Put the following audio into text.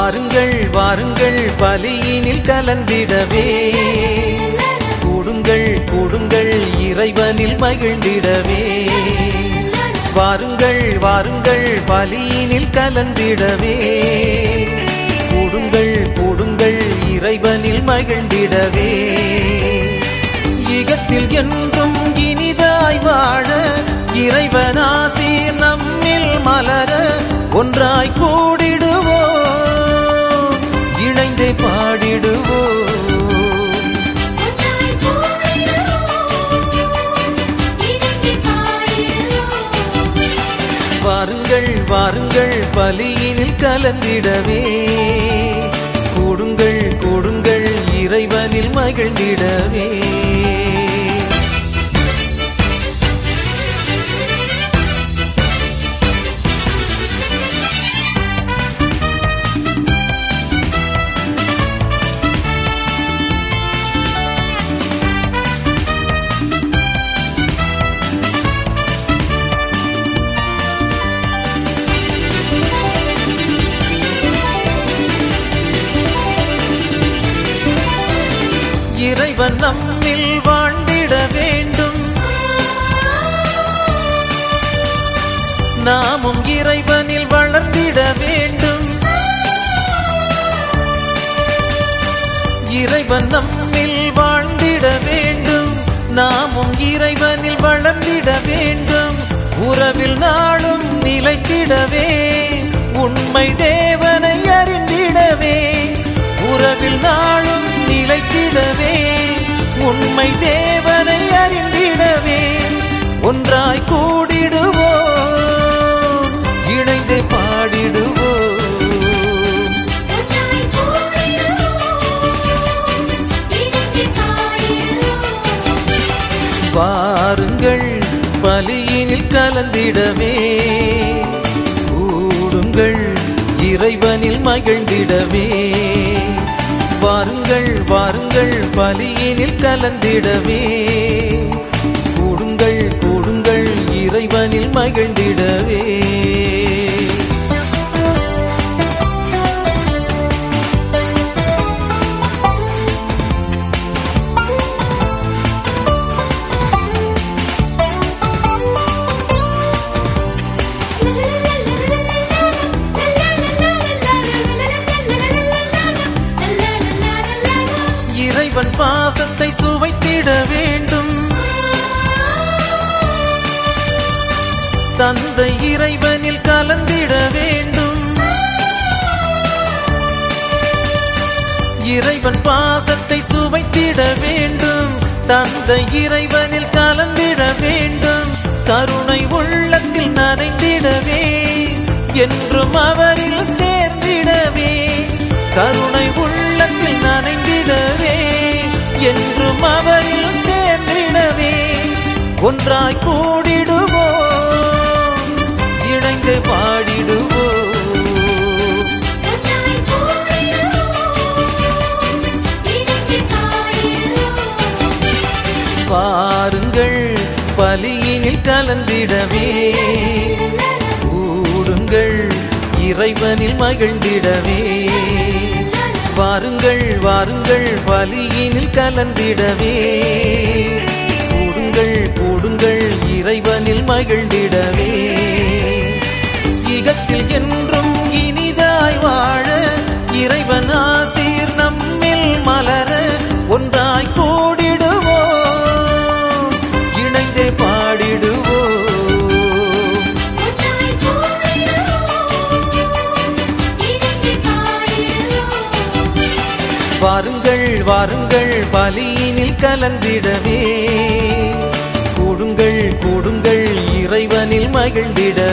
வாருங்கள் வாருங்கள் பலியினில் கலந்திடவே கூடுங்கள் கூடுங்கள் இறைவனில் மகிழ்ந்திடவே வாருங்கள் வாருங்கள் பலியினில் கலந்திடவே கூடுங்கள் கூடுங்கள் இறைவனில் மகிழ்ந்திடவே ஈகத்தில் என்றும் இனிதாய் வாழ இறைவனாசீர் நம்மில் மலர ஒன்றாய் கூடிடுவோம் இணைந்தே பாடிடுவோம் ஒன்றாய் கூடிடுவோம் இணைந்து பாடிடுவோம் வாருங்கள் வாருங்கள் பலியினில் கலந்திடவே கூடுங்கள் கூடுங்கள் இறைவனில் மகிழ்ந்திடவே இறைவன் நம்மில் வாழ்ந்திட வேண்டும் நாமும் இறைவனில் வளர்ந்திட வேண்டும் இறைவன் நம்மில் வாழ்ந்திட வேண்டும் நாமும் இறைவனில் வளர்ந்திட வேண்டும் உறவில் நாளும் நிலைத்திடவே உண்மை தேவனை அறிந்திடவே உறவில் நாளும் நிலைத்திடவே உண்மை தேவனை அறிந்திடவே ஒன்றாய் கூடிடுவோம் இணைந்து பாடிடுவோம் ஒன்றாய் கூடிடுவோம் இணைந்து பாடிடுவோம் வாருங்கள் பலியினில் கலந்திடவே கூடுங்கள் இறைவனில் மகிழ்ந்திடவே வாருங்கள் வாருங்கள் பலியினில் கலந்திடவே கூடுங்கள் கூடுங்கள் இறைவனில் மகிழ்ந்திடவே இறைவன் பாசத்தை சுவைத்திட வேண்டும் தந்தை இறைவனில் கலந்திட வேண்டும் இறைவன் பாசத்தை சுவைத்திட வேண்டும் தந்தை இறைவனில் கலந்திட வேண்டும் கருணை உள்ளத்தில் நனைந்திடவே என்றும் அவரில் சேர்ந்திடவே கருணை உள்ளத்தில் நனைந்திடவே என்றும் அவரில் சேர்ந்திடவே ஒன்றாய் கூடிடுவோம் இணைந்து பாடிடுவோம் ஒன்றாய் கூடிடுவோம் இணைந்து பாடிடுவோம் பாருங்கள் பலியினில் கலந்திடவே கூடுங்கள் இறைவனில் மகிழ்ந்திடவே வாருங்கள் வாருங்கள் பலியினில் கலந்திடவே கூடுங்கள் கூடுங்கள் இறைவனில் மகிழ்ந்திடவே ஈகத்தில் என்றும் இனிதாய் வாழ இறைவன் ஆசீர் நம்மில் மலர ஒன்றாய் கூடிடுவோம் இணைந்தே பாடிடுவோம் ஒன்றாய் கூடிடுவோம் இணைந்து பாடிடுவோம் வாருங்கள் வாருங்கள் பலியினில் கலந்திடவே கூடுங்கள் கூடுங்கள் இறைவனில் மகிழ்ந்திட